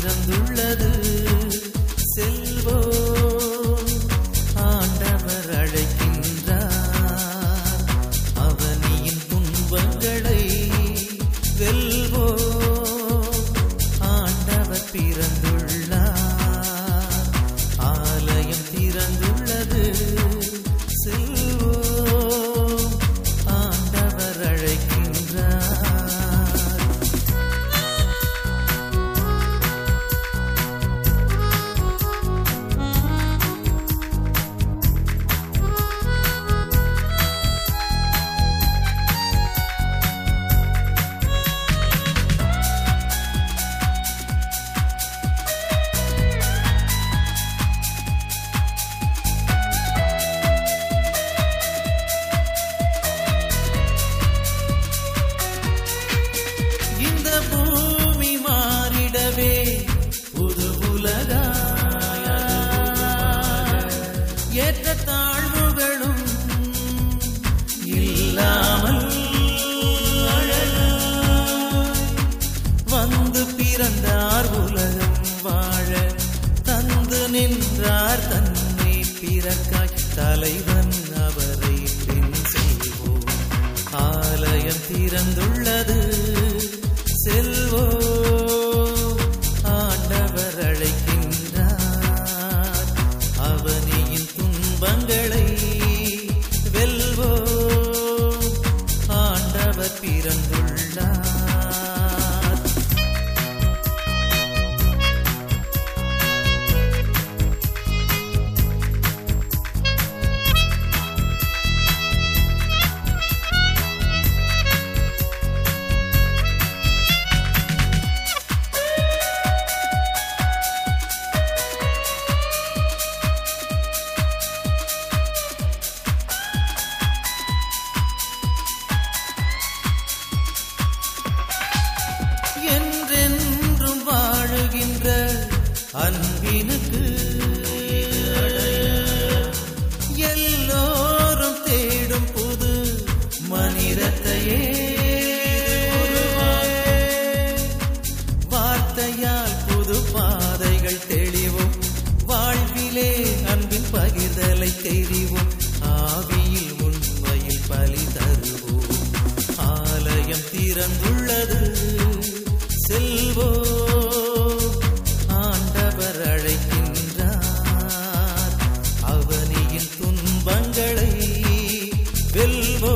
திறந்துள்ளது செல்வோ ஆண்டவர் அழைக்கின்றார் அவனியின் துன்பங்களை வெல்வோ ஆண்டவர் பிறந்துள்ளார் ஆலயம் திறந்துள்ளது செல்வோ ஆண்டவர் அழைக்கின்றார் இந்த பூமி மாறிடவே புது உலகா ஏற்ற தாழ்வுகளும் இல்லாமல் வந்து பிறந்தார் உலகம் வாழ தந்து நின்றார் தன்னை பிறக்காய் தலைவன் அவரை பின் செய்வோம் ஆலயம் திறந்துள்ளது செல்வோ ஆண்டவர் அழைக்கின்றார் அவனியின் துன்பங்களை வெல்வோ ஆண்டவர் பிறந்துள்ளார் என்றென்றும் வாழுகின்ற அன்பினுக்கு எல்லோரும் தேடும் புது மனிதத்தையே வார்த்தையால் புது பாதைகள் தெளிவும் வாழ்விலே அன்பின் பகிர்தலை தெரிவும் ஆவியில் உண்மையில் பலி தருவோம் ஆலயம் திறந்துள்ளது செல்வோ ஆண்டவர் அழைக்கின்றார் அவனியின் துன்பங்களை வெல்வோ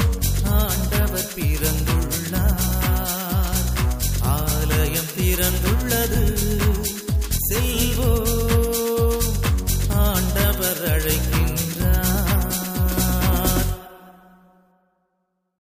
ஆண்டவர் பிறந்துள்ளார் ஆலயம் திறந்துள்ளது